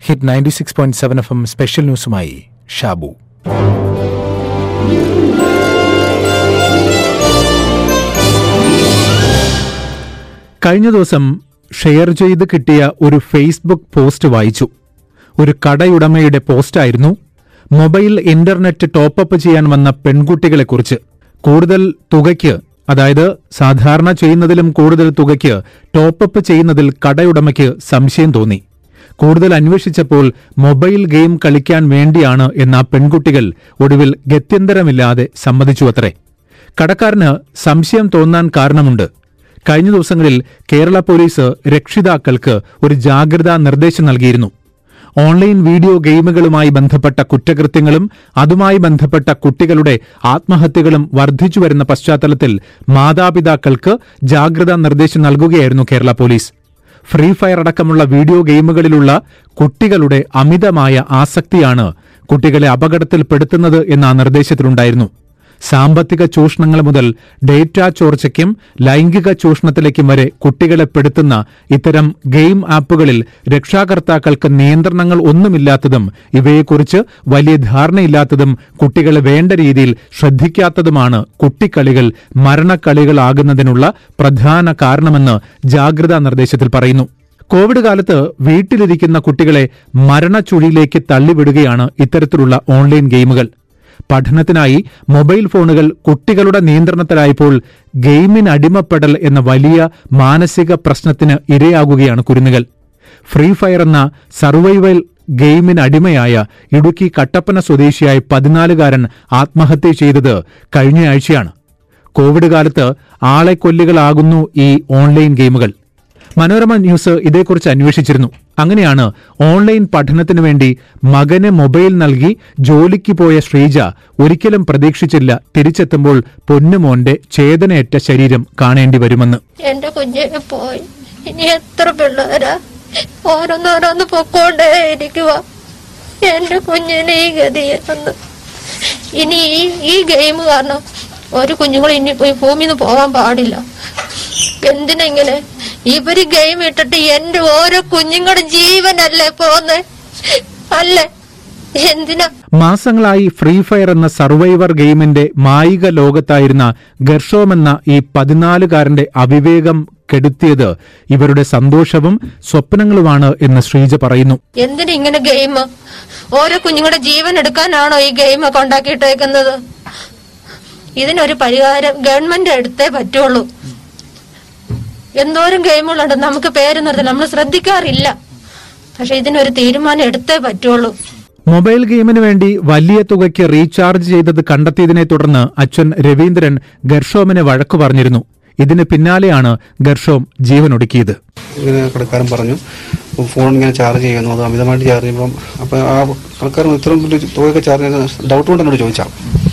hit ninety six point seven F M special ന്യൂസുമായി ഷാബു കഴിഞ്ഞ ദിവസം ഷെയർ ചെയ്ത് കിട്ടിയ ഒരു ഫേസ്ബുക്ക് പോസ്റ്റ് വായിച്ചു ഒരു കടയുടമയുടെ പോസ്റ്റായിരുന്നു മൊബൈൽ ഇന്റർനെറ്റ് ടോപ്പപ്പ് ചെയ്യാൻ വന്ന പെൺകുട്ടികളെക്കുറിച്ച് കൂടുതൽ തുകയ്ക്ക് അതായത് സാധാരണ ചെയ്യുന്നതിലും കൂടുതൽ തുകയ്ക്ക് ടോപ്പപ്പ് ചെയ്യുന്നതിൽ കടയുടമയ്ക്ക് സംശയം തോന്നി കൂടുതൽ അന്വേഷിച്ചപ്പോൾ മൊബൈൽ ഗെയിം കളിക്കാൻ വേണ്ടിയാണ് എന്ന ആ പെൺകുട്ടികൾ ഒടുവിൽ ഗത്യന്തരമില്ലാതെ സമ്മതിച്ചുവത്രേ കടക്കാരന് സംശയം തോന്നാൻ കാരണമുണ്ട് കഴിഞ്ഞ ദിവസങ്ങളിൽ കേരള പോലീസ് രക്ഷിതാക്കൾക്ക് ഒരു ജാഗ്രതാ നിർദ്ദേശം നൽകിയിരുന്നു ഓൺലൈൻ വീഡിയോ ഗെയിമുകളുമായി ബന്ധപ്പെട്ട കുറ്റകൃത്യങ്ങളും അതുമായി ബന്ധപ്പെട്ട കുട്ടികളുടെ ആത്മഹത്യകളും വർദ്ധിച്ചു വരുന്ന പശ്ചാത്തലത്തിൽ മാതാപിതാക്കൾക്ക് ജാഗ്രതാ നിർദ്ദേശം നൽകുകയായിരുന്നു കേരള പോലീസ് ഫ്രീ ഫയർ അടക്കമുള്ള വീഡിയോ ഗെയിമുകളിലുള്ള കുട്ടികളുടെ അമിതമായ ആസക്തിയാണ് കുട്ടികളെ അപകടത്തിൽപ്പെടുത്തുന്നത് എന്ന ആ നിർദ്ദേശത്തിലുണ്ടായിരുന്നു സാമ്പത്തിക ചൂഷണങ്ങൾ മുതൽ ഡേറ്റ ചോർച്ചയ്ക്കും ലൈംഗിക ചൂഷണത്തിലേക്കും വരെ കുട്ടികളെ പെടുത്തുന്ന ഇത്തരം ഗെയിം ആപ്പുകളിൽ രക്ഷാകർത്താക്കൾക്ക് നിയന്ത്രണങ്ങൾ ഒന്നുമില്ലാത്തതും ഇവയെക്കുറിച്ച് വലിയ ധാരണയില്ലാത്തതും കുട്ടികളെ വേണ്ട രീതിയിൽ ശ്രദ്ധിക്കാത്തതുമാണ് കുട്ടിക്കളികൾ മരണക്കളികളാകുന്നതിനുള്ള പ്രധാന കാരണമെന്ന് ജാഗ്രതാ നിർദ്ദേശത്തിൽ പറയുന്നു കോവിഡ് കാലത്ത് വീട്ടിലിരിക്കുന്ന കുട്ടികളെ മരണച്ചുഴിയിലേക്ക് തള്ളിവിടുകയാണ് ഇത്തരത്തിലുള്ള ഓൺലൈൻ ഗെയിമുകൾ പഠനത്തിനായി മൊബൈൽ ഫോണുകൾ കുട്ടികളുടെ നിയന്ത്രണത്തിലായപ്പോൾ ഗെയിമിന് അടിമപ്പെടൽ എന്ന വലിയ മാനസിക പ്രശ്നത്തിന് ഇരയാകുകയാണ് കുരുന്നുകൾ ഫ്രീ ഫയർ എന്ന സർവൈവൽ ഗെയിമിന് അടിമയായ ഇടുക്കി കട്ടപ്പന സ്വദേശിയായ പതിനാലുകാരൻ ആത്മഹത്യ ചെയ്തത് കഴിഞ്ഞയാഴ്ചയാണ് കോവിഡ് കാലത്ത് ആളെ കൊല്ലുകളാകുന്നു ഈ ഓൺലൈൻ ഗെയിമുകൾ മനോരമ ന്യൂസ് ഇതേക്കുറിച്ച് അന്വേഷിച്ചിരുന്നു അങ്ങനെയാണ് ഓൺലൈൻ പഠനത്തിനു വേണ്ടി മകന് മൊബൈൽ നൽകി ജോലിക്ക് പോയ ശ്രീജ ഒരിക്കലും പ്രതീക്ഷിച്ചില്ല തിരിച്ചെത്തുമ്പോൾ പൊന്നുമോന്റെ ചേതനയേറ്റ ശരീരം കാണേണ്ടി വരുമെന്ന് എന്റെ കുഞ്ഞിനെ പോയി ഇനി എത്ര പിള്ളേരാ ഓരോന്നോരോന്ന് പൊക്കോണ്ടേ ഇരിക്കുക എന്റെ കുഞ്ഞിനെ ഈ ഗതിയെന്ന് ഇനി ഈ ഈ ഗെയിം കാരണം ഒരു കുഞ്ഞുങ്ങൾ ഇനി പോയി ഭൂമിയിൽ നിന്ന് പോകാൻ പാടില്ല എന്തിനെങ്ങനെ ഇവര് ഗെയിം ഇട്ടിട്ട് എന്റെ ഓരോ കുഞ്ഞുങ്ങളുടെ ജീവനല്ലേ പോന്നെ അല്ലേ എന്തിനാ മാസങ്ങളായി ഫ്രീ ഫയർ എന്ന സർവൈവർ ഗെയിമിന്റെ മായിക ലോകത്തായിരുന്ന ഗർഷോം എന്ന ഈ പതിനാലുകാരന്റെ അവിവേകം കെടുത്തിയത് ഇവരുടെ സന്തോഷവും സ്വപ്നങ്ങളുമാണ് എന്ന് ശ്രീജ പറയുന്നു എന്തിനാ ഇങ്ങനെ ഗെയിം ഓരോ കുഞ്ഞുങ്ങളുടെ ജീവൻ എടുക്കാനാണോ ഈ ഗെയിം ഒക്കെ ഉണ്ടാക്കിയിട്ടേക്കുന്നത് ഇതിനൊരു പരിഹാരം ഗവൺമെന്റ് എടുത്തേ പറ്റുള്ളൂ എന്തോരം ഗെയിമുകളുണ്ട് നമുക്ക് പേര് നിർത്തില്ല നമ്മൾ ശ്രദ്ധിക്കാറില്ല പക്ഷെ ഇതിനൊരു തീരുമാനം എടുത്തേ പറ്റുള്ളൂ മൊബൈൽ ഗെയിമിന് വേണ്ടി വലിയ തുകയ്ക്ക് റീചാർജ് ചെയ്തത് കണ്ടെത്തിയതിനെ തുടർന്ന് അച്ഛൻ രവീന്ദ്രൻ ഗർഷോമിനെ വഴക്കു പറഞ്ഞിരുന്നു ഇതിന് പിന്നാലെയാണ് ഗർഷോം ജീവനൊടുക്കിയത് ഇങ്ങനെ കടക്കാരൻ പറഞ്ഞു ഫോൺ ഇങ്ങനെ ചാർജ് ചെയ്യുന്നു അത് അമിതമായിട്ട് ചാർജ് ചെയ്യുമ്പം അപ്പോൾ ആ കടക്കാരൻ ഇത്രയും വലിയ തുകയൊക്കെ ചാർജ് ചെയ്യുന്ന ഡൗട്ട് കൊണ്ട് എന്നോട് ചോദിച്ചാൽ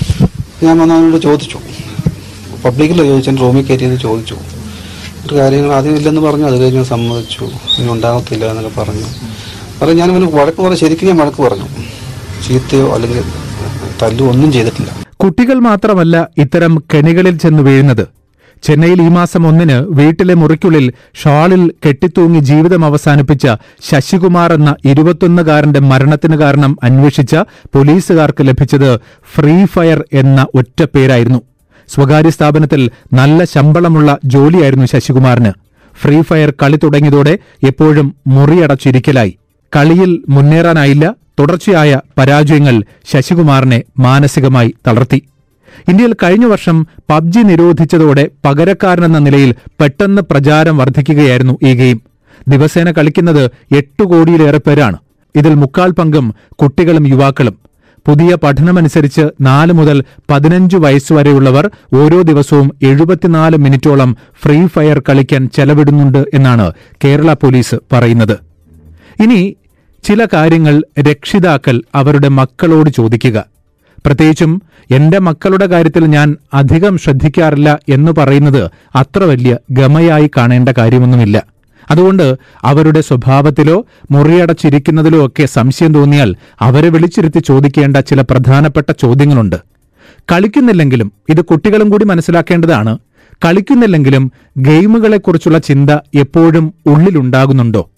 ഞാൻ വന്ന് അവനോട് ചോദിച്ചു പബ്ലിക്കിൽ ചോദിച്ചു റൂമിൽ കയറ്റിയത് ചോദിച്ചു ഒരു കാര്യങ്ങൾ ആദ്യം ഇല്ലെന്ന് പറഞ്ഞു അത് കഴിഞ്ഞ് സമ്മതിച്ചു ഇനി ഉണ്ടാകത്തില്ല എന്നൊക്കെ പറഞ്ഞു പറഞ്ഞു ഞാൻ അവന് വഴക്ക് പറഞ്ഞു ശരിക്കും ഞാൻ വഴക്ക് പറഞ്ഞു ചീത്തയോ അല്ലെങ്കിൽ തല്ലോ ഒന്നും ചെയ്തിട്ടില്ല കുട്ടികൾ മാത്രമല്ല ഇത്തരം കെണികളിൽ ചെന്ന് വീഴുന്നത് ചെന്നൈയിൽ ഈ മാസം ഒന്നിന് വീട്ടിലെ മുറിക്കുള്ളിൽ ഷാളിൽ കെട്ടിത്തൂങ്ങി ജീവിതം അവസാനിപ്പിച്ച ശശികുമാർ എന്ന ഇരുപത്തൊന്നുകാരന്റെ മരണത്തിന് കാരണം അന്വേഷിച്ച പോലീസുകാർക്ക് ലഭിച്ചത് ഫ്രീ ഫയർ എന്ന ഒറ്റ പേരായിരുന്നു സ്വകാര്യ സ്ഥാപനത്തിൽ നല്ല ശമ്പളമുള്ള ജോലിയായിരുന്നു ശശികുമാറിന് ഫ്രീ ഫയർ കളി തുടങ്ങിയതോടെ എപ്പോഴും മുറിയടച്ചിരിക്കലായി കളിയിൽ മുന്നേറാനായില്ല തുടർച്ചയായ പരാജയങ്ങൾ ശശികുമാറിനെ മാനസികമായി തളർത്തി ഇന്ത്യയിൽ കഴിഞ്ഞ വർഷം പബ്ജി നിരോധിച്ചതോടെ പകരക്കാരനെന്ന നിലയിൽ പെട്ടെന്ന് പ്രചാരം വർദ്ധിക്കുകയായിരുന്നു ഈ ഗെയിം ദിവസേന കളിക്കുന്നത് എട്ട് കോടിയിലേറെ പേരാണ് ഇതിൽ മുക്കാൽ പങ്കും കുട്ടികളും യുവാക്കളും പുതിയ പഠനമനുസരിച്ച് നാല് മുതൽ പതിനഞ്ച് വയസ്സുവരെയുള്ളവർ ഓരോ ദിവസവും എഴുപത്തിനാല് മിനിറ്റോളം ഫ്രീ ഫയർ കളിക്കാൻ ചെലവിടുന്നുണ്ട് എന്നാണ് കേരള പോലീസ് പറയുന്നത് ഇനി ചില കാര്യങ്ങൾ രക്ഷിതാക്കൾ അവരുടെ മക്കളോട് ചോദിക്കുക പ്രത്യേകിച്ചും എന്റെ മക്കളുടെ കാര്യത്തിൽ ഞാൻ അധികം ശ്രദ്ധിക്കാറില്ല എന്ന് പറയുന്നത് അത്ര വലിയ ഗമയായി കാണേണ്ട കാര്യമൊന്നുമില്ല അതുകൊണ്ട് അവരുടെ സ്വഭാവത്തിലോ മുറിയടച്ചിരിക്കുന്നതിലോ ഒക്കെ സംശയം തോന്നിയാൽ അവരെ വിളിച്ചിരുത്തി ചോദിക്കേണ്ട ചില പ്രധാനപ്പെട്ട ചോദ്യങ്ങളുണ്ട് കളിക്കുന്നില്ലെങ്കിലും ഇത് കുട്ടികളും കൂടി മനസ്സിലാക്കേണ്ടതാണ് കളിക്കുന്നില്ലെങ്കിലും ഗെയിമുകളെക്കുറിച്ചുള്ള ചിന്ത എപ്പോഴും ഉള്ളിലുണ്ടാകുന്നുണ്ടോ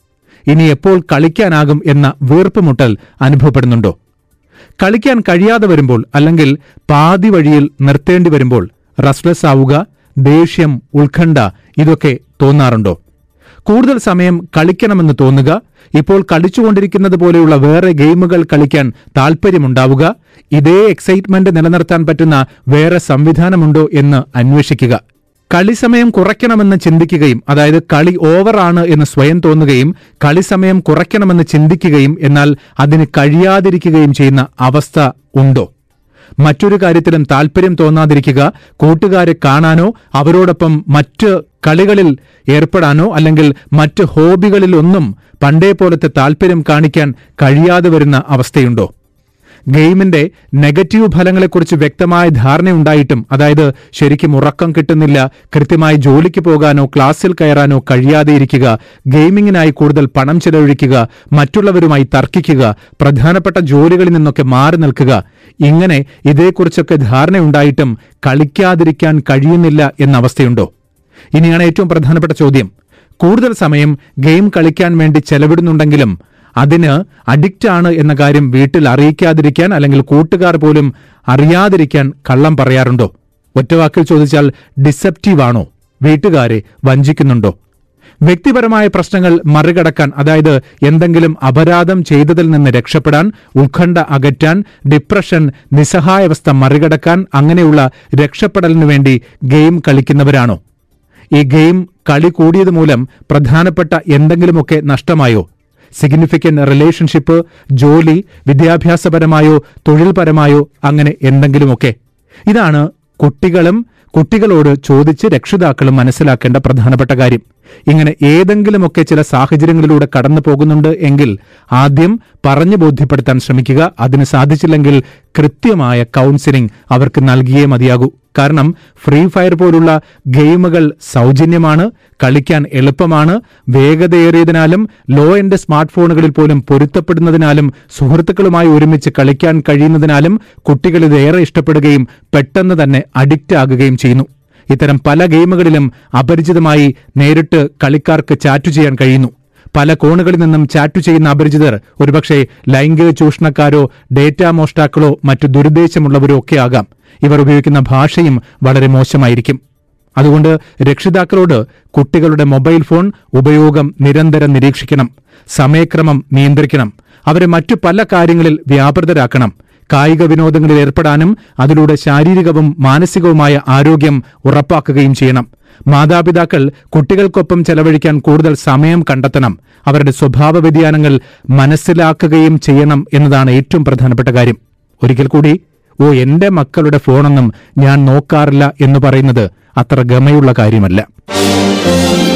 ഇനി എപ്പോൾ കളിക്കാനാകും എന്ന വീർപ്പുമുട്ടൽ അനുഭവപ്പെടുന്നുണ്ടോ കളിക്കാൻ കഴിയാതെ വരുമ്പോൾ അല്ലെങ്കിൽ പാതി വഴിയിൽ നിർത്തേണ്ടി വരുമ്പോൾ റസ്ലെസ് ആവുക ദേഷ്യം ഉത്കണ്ഠ ഇതൊക്കെ തോന്നാറുണ്ടോ കൂടുതൽ സമയം കളിക്കണമെന്ന് തോന്നുക ഇപ്പോൾ കളിച്ചുകൊണ്ടിരിക്കുന്നത് പോലെയുള്ള വേറെ ഗെയിമുകൾ കളിക്കാൻ താൽപ്പര്യമുണ്ടാവുക ഇതേ എക്സൈറ്റ്മെന്റ് നിലനിർത്താൻ പറ്റുന്ന വേറെ സംവിധാനമുണ്ടോ എന്ന് അന്വേഷിക്കുക കളിസമയം കുറയ്ക്കണമെന്ന് ചിന്തിക്കുകയും അതായത് കളി ഓവറാണ് എന്ന് സ്വയം തോന്നുകയും കളിസമയം കുറയ്ക്കണമെന്ന് ചിന്തിക്കുകയും എന്നാൽ അതിന് കഴിയാതിരിക്കുകയും ചെയ്യുന്ന അവസ്ഥ ഉണ്ടോ മറ്റൊരു കാര്യത്തിലും താല്പര്യം തോന്നാതിരിക്കുക കൂട്ടുകാരെ കാണാനോ അവരോടൊപ്പം മറ്റ് കളികളിൽ ഏർപ്പെടാനോ അല്ലെങ്കിൽ മറ്റ് ഹോബികളിലൊന്നും പണ്ടേ പോലത്തെ താല്പര്യം കാണിക്കാൻ കഴിയാതെ വരുന്ന അവസ്ഥയുണ്ടോ ഗെയിമിന്റെ നെഗറ്റീവ് ഫലങ്ങളെക്കുറിച്ച് വ്യക്തമായ ധാരണയുണ്ടായിട്ടും അതായത് ശരിക്കും ഉറക്കം കിട്ടുന്നില്ല കൃത്യമായി ജോലിക്ക് പോകാനോ ക്ലാസ്സിൽ കയറാനോ കഴിയാതെ ഇരിക്കുക ഗെയിമിങ്ങിനായി കൂടുതൽ പണം ചെലവഴിക്കുക മറ്റുള്ളവരുമായി തർക്കിക്കുക പ്രധാനപ്പെട്ട ജോലികളിൽ നിന്നൊക്കെ മാറി നിൽക്കുക ഇങ്ങനെ ഇതേക്കുറിച്ചൊക്കെ ധാരണയുണ്ടായിട്ടും കളിക്കാതിരിക്കാൻ കഴിയുന്നില്ല എന്ന അവസ്ഥയുണ്ടോ ഇനിയാണ് ഏറ്റവും പ്രധാനപ്പെട്ട ചോദ്യം കൂടുതൽ സമയം ഗെയിം കളിക്കാൻ വേണ്ടി ചെലവിടുന്നുണ്ടെങ്കിലും അതിന് അഡിക്റ്റ് ആണ് എന്ന കാര്യം വീട്ടിൽ അറിയിക്കാതിരിക്കാൻ അല്ലെങ്കിൽ കൂട്ടുകാർ പോലും അറിയാതിരിക്കാൻ കള്ളം പറയാറുണ്ടോ ഒറ്റവാക്കിൽ ചോദിച്ചാൽ ഡിസെപ്റ്റീവ് ആണോ വീട്ടുകാരെ വഞ്ചിക്കുന്നുണ്ടോ വ്യക്തിപരമായ പ്രശ്നങ്ങൾ മറികടക്കാൻ അതായത് എന്തെങ്കിലും അപരാധം ചെയ്തതിൽ നിന്ന് രക്ഷപ്പെടാൻ ഉത്കണ്ഠ അകറ്റാൻ ഡിപ്രഷൻ നിസ്സഹായാവസ്ഥ മറികടക്കാൻ അങ്ങനെയുള്ള രക്ഷപ്പെടലിനു വേണ്ടി ഗെയിം കളിക്കുന്നവരാണോ ഈ ഗെയിം കളി കൂടിയത് മൂലം പ്രധാനപ്പെട്ട എന്തെങ്കിലുമൊക്കെ നഷ്ടമായോ സിഗ്നിഫിക്കന്റ് റിലേഷൻഷിപ്പ് ജോലി വിദ്യാഭ്യാസപരമായോ തൊഴിൽപരമായോ അങ്ങനെ എന്തെങ്കിലുമൊക്കെ ഇതാണ് കുട്ടികളും കുട്ടികളോട് ചോദിച്ച് രക്ഷിതാക്കളും മനസ്സിലാക്കേണ്ട പ്രധാനപ്പെട്ട കാര്യം ഇങ്ങനെ ഏതെങ്കിലുമൊക്കെ ചില സാഹചര്യങ്ങളിലൂടെ കടന്നു പോകുന്നുണ്ട് എങ്കിൽ ആദ്യം പറഞ്ഞു ബോധ്യപ്പെടുത്താൻ ശ്രമിക്കുക അതിന് സാധിച്ചില്ലെങ്കിൽ കൃത്യമായ കൗൺസിലിംഗ് അവർക്ക് നൽകിയേ മതിയാകൂ കാരണം ഫ്രീ ഫയർ പോലുള്ള ഗെയിമുകൾ സൗജന്യമാണ് കളിക്കാൻ എളുപ്പമാണ് വേഗതയേറിയതിനാലും ലോ എൻഡ് സ്മാർട്ട് ഫോണുകളിൽ പോലും പൊരുത്തപ്പെടുന്നതിനാലും സുഹൃത്തുക്കളുമായി ഒരുമിച്ച് കളിക്കാൻ കഴിയുന്നതിനാലും കുട്ടികൾ ഇത് ഏറെ ഇഷ്ടപ്പെടുകയും പെട്ടെന്ന് തന്നെ അഡിക്റ്റ് ആകുകയും ചെയ്യുന്നു ഇത്തരം പല ഗെയിമുകളിലും അപരിചിതമായി നേരിട്ട് കളിക്കാർക്ക് ചാറ്റ് ചെയ്യാൻ കഴിയുന്നു പല കോണുകളിൽ നിന്നും ചാറ്റ് ചെയ്യുന്ന അപരിചിതർ ഒരുപക്ഷെ ലൈംഗിക ചൂഷണക്കാരോ ഡേറ്റാ മോഷ്ടാക്കളോ മറ്റു ദുരുദ്ദേശമുള്ളവരോ ഒക്കെ ആകാം ഇവർ ഉപയോഗിക്കുന്ന ഭാഷയും വളരെ മോശമായിരിക്കും അതുകൊണ്ട് രക്ഷിതാക്കളോട് കുട്ടികളുടെ മൊബൈൽ ഫോൺ ഉപയോഗം നിരന്തരം നിരീക്ഷിക്കണം സമയക്രമം നിയന്ത്രിക്കണം അവരെ മറ്റു പല കാര്യങ്ങളിൽ വ്യാപൃതരാക്കണം കായിക വിനോദങ്ങളിൽ ഏർപ്പെടാനും അതിലൂടെ ശാരീരികവും മാനസികവുമായ ആരോഗ്യം ഉറപ്പാക്കുകയും ചെയ്യണം മാതാപിതാക്കൾ കുട്ടികൾക്കൊപ്പം ചെലവഴിക്കാൻ കൂടുതൽ സമയം കണ്ടെത്തണം അവരുടെ സ്വഭാവ വ്യതിയാനങ്ങൾ മനസ്സിലാക്കുകയും ചെയ്യണം എന്നതാണ് ഏറ്റവും പ്രധാനപ്പെട്ട കാര്യം ഒരിക്കൽ കൂടി ഓ എന്റെ മക്കളുടെ ഫോണൊന്നും ഞാൻ നോക്കാറില്ല എന്ന് പറയുന്നത് അത്ര ഗമയുള്ള കാര്യമല്ല